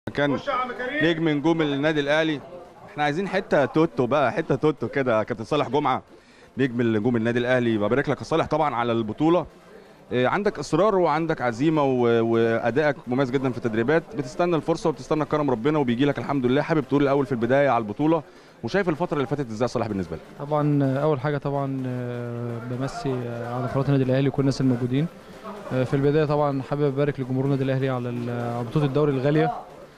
كان نجم نجوم النادي الاهلي احنا عايزين حته توتو بقى حته توتو كده كابتن صالح جمعه نجم نجوم النادي الاهلي ببارك لك يا صالح طبعا على البطوله إيه، عندك اصرار وعندك عزيمه و- وادائك مميز جدا في التدريبات بتستنى الفرصه وبتستنى كرم ربنا وبيجي لك الحمد لله حابب تقول الاول في البدايه على البطوله وشايف الفتره اللي فاتت ازاي يا صالح بالنسبه لك طبعا اول حاجه طبعا آه، بمسي آه، على قناه النادي الاهلي وكل الناس الموجودين آه، في البدايه طبعا حابب ابارك لجمهور النادي الاهلي على ال- على بطوله الدوري الغاليه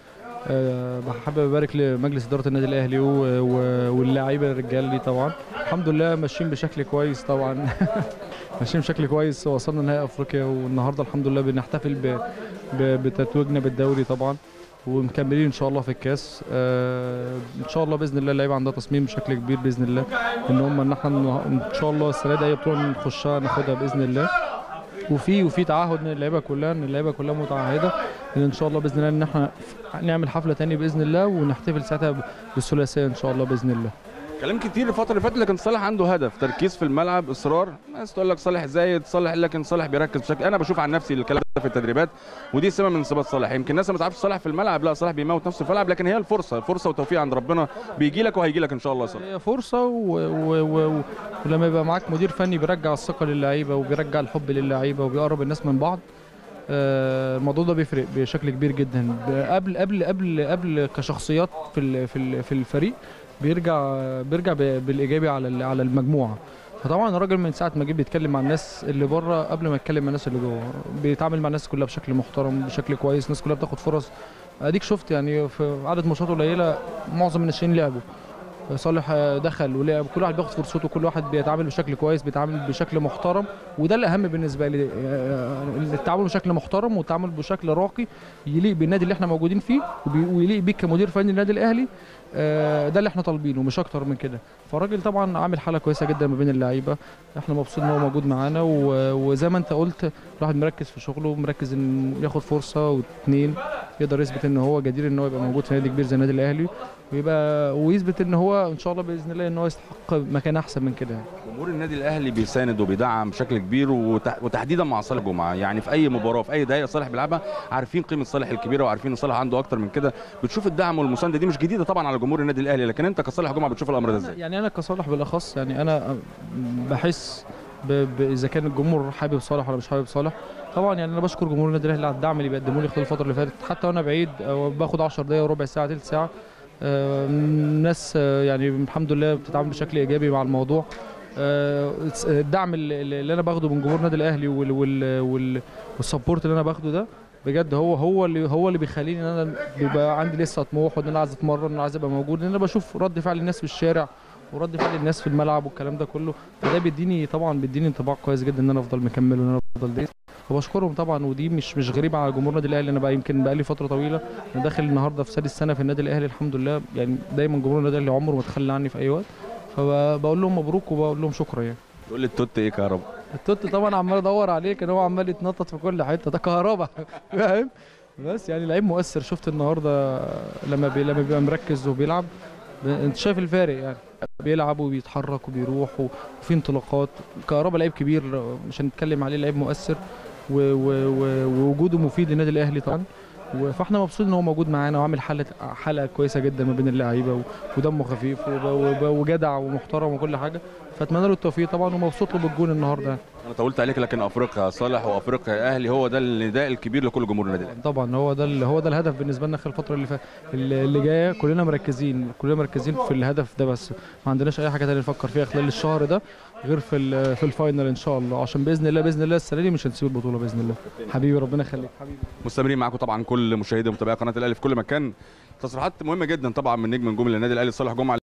آه، حابب ابارك لمجلس اداره النادي الاهلي و- و- واللاعيبه الرجال دي طبعا الحمد لله ماشيين بشكل كويس طبعا ماشيين بشكل كويس وصلنا نهائي افريقيا والنهارده الحمد لله بنحتفل ب- ب- بتتويجنا بالدوري طبعا ومكملين ان شاء الله في الكاس آه ان شاء الله باذن الله اللعيبه عندها تصميم بشكل كبير باذن الله ان هم ان احنا ان شاء الله السنه دي اي بطوله نخشها ناخدها باذن الله وفي وفي تعهد من اللعيبه كلها ان اللعيبه كلها متعهده ان ان شاء الله باذن الله ان احنا نعمل حفله تاني باذن الله ونحتفل ساعتها بالثلاثيه ان شاء الله باذن الله كلام كتير الفتره اللي فاتت لكن صالح عنده هدف تركيز في الملعب اصرار ناس تقول لك صالح زايد صالح لكن صالح بيركز بشكل انا بشوف عن نفسي الكلام ده في التدريبات ودي سمه من صفات صالح يمكن الناس ما تعرفش صالح في الملعب لا صالح بيموت نفسه في الملعب لكن هي الفرصه فرصه وتوفيق عند ربنا بيجي لك وهيجي لك ان شاء الله يا صالح هي فرصه و... و... و... ولما يبقى معاك مدير فني بيرجع الثقه للعيبه وبيرجع الحب للعيبه وبيقرب الناس من بعض آه، الموضوع ده بيفرق بشكل كبير جدا قبل قبل قبل قبل كشخصيات في ال- في ال- في الفريق بيرجع بيرجع ب- بالايجابي على ال- على المجموعه فطبعا الراجل من ساعه ما جه بيتكلم مع الناس اللي بره قبل ما يتكلم مع الناس اللي جوه بيتعامل مع الناس كلها بشكل محترم بشكل كويس الناس كلها بتاخد فرص اديك شفت يعني في عدد ماتشات قليله معظم الناشئين لعبوا صالح دخل ولعب كل واحد بياخد فرصته كل واحد بيتعامل بشكل كويس بيتعامل بشكل محترم وده الاهم بالنسبه لي آه، التعامل بشكل محترم والتعامل بشكل راقي يليق بالنادي اللي احنا موجودين فيه وبي- ويليق بيك كمدير فني للنادي الاهلي آه، ده اللي احنا طالبينه مش اكتر من كده فالراجل طبعا عامل حاله كويسه جدا ما بين اللعيبه احنا مبسوطين ان هو موجود معانا و- وزي ما انت قلت الواحد مركز في شغله مركز ان ياخد فرصه واثنين يقدر يثبت ان هو جدير ان هو يبقى موجود في نادي كبير زي النادي الاهلي ويبقى ويثبت ان هو ان شاء الله باذن الله ان هو يستحق مكان احسن من كده يعني. جمهور النادي الاهلي بيساند وبيدعم بشكل كبير وتح- وتحديدا مع صالح جمعه يعني في اي مباراه في اي دقيقه صالح بيلعبها عارفين قيمه صالح الكبيره وعارفين ان صالح عنده اكتر من كده بتشوف الدعم والمسانده دي مش جديده طبعا على جمهور النادي الاهلي لكن انت كصالح جمعه بتشوف الامر ده ازاي يعني انا كصالح بالاخص يعني انا بحس ب- ب- اذا كان الجمهور حابب صالح ولا مش حابب صالح طبعا يعني انا بشكر جمهور النادي الاهلي على الدعم اللي بيقدموا لي خلال الفتره اللي فاتت حتى وانا بعيد أو باخد 10 دقائق وربع ساعه ثلث ساعه آه، الناس آه، يعني الحمد لله بتتعامل بشكل ايجابي مع الموضوع آه، الدعم اللي اللي انا باخده من جمهور النادي الاهلي وال وال وال والسبورت اللي انا باخده ده بجد هو هو اللي هو اللي بيخليني ان انا بيبقى عندي لسه طموح وان انا عايز اتمرن وان انا عايز ابقى موجود لان انا بشوف رد فعل الناس في الشارع ورد فعل الناس في الملعب والكلام ده كله فده بيديني طبعا بيديني انطباع كويس جدا ان انا افضل مكمل وان انا افضل دايس وبشكرهم طبعا ودي مش مش غريبه على جمهور النادي الاهلي انا بقى يمكن بقى لي فتره طويله انا داخل النهارده في سادس سنه في النادي الاهلي الحمد لله يعني دايما جمهور النادي الاهلي عمره ما تخلى عني في اي وقت فبقول لهم مبروك وبقول لهم شكرا يعني تقول لي التوت ايه كهرباء التوت طبعا عمال ادور عليه كان هو عمال يتنطط في كل حته ده كهربا فاهم بس يعني لعيب مؤثر شفت النهارده لما بي لما بيبقى مركز وبيلعب ب- انت شايف الفارق يعني بيلعب وبيتحرك وبيروح و- وفي انطلاقات كهربا لعيب كبير مش هنتكلم عليه لعيب مؤثر و و و ووجوده مفيد للنادي الاهلي طبعا و- فاحنا مبسوطين ان هو موجود معانا وعامل حاله حلقه كويسه جدا ما بين اللعيبه و- ودمه خفيف وب- وب- وجدع ومحترم وكل حاجه فاتمنى له التوفيق طبعا ومبسوط له بالجون النهارده يعني. انا طولت عليك لكن افريقيا صالح وافريقيا يا اهلي هو ده النداء الكبير لكل جمهور النادي الاهلي طبعا هو ده ال- هو ده الهدف بالنسبه لنا خلال الفتره اللي فاتت اللي جايه كلنا مركزين كلنا مركزين في الهدف ده بس ما عندناش اي حاجه تانية نفكر فيها خلال الشهر ده غير في ال- في الفاينل ان شاء الله عشان باذن الله باذن الله السنه دي مش هنسيب البطوله باذن الله حبيبي ربنا يخليك حبيبي مستمرين معاكم طبعا كل مشاهدي ومتابعي قناه الاهلي في كل مكان تصريحات مهمه جدا طبعا من نجم نجوم النادي الاهلي صالح جمعه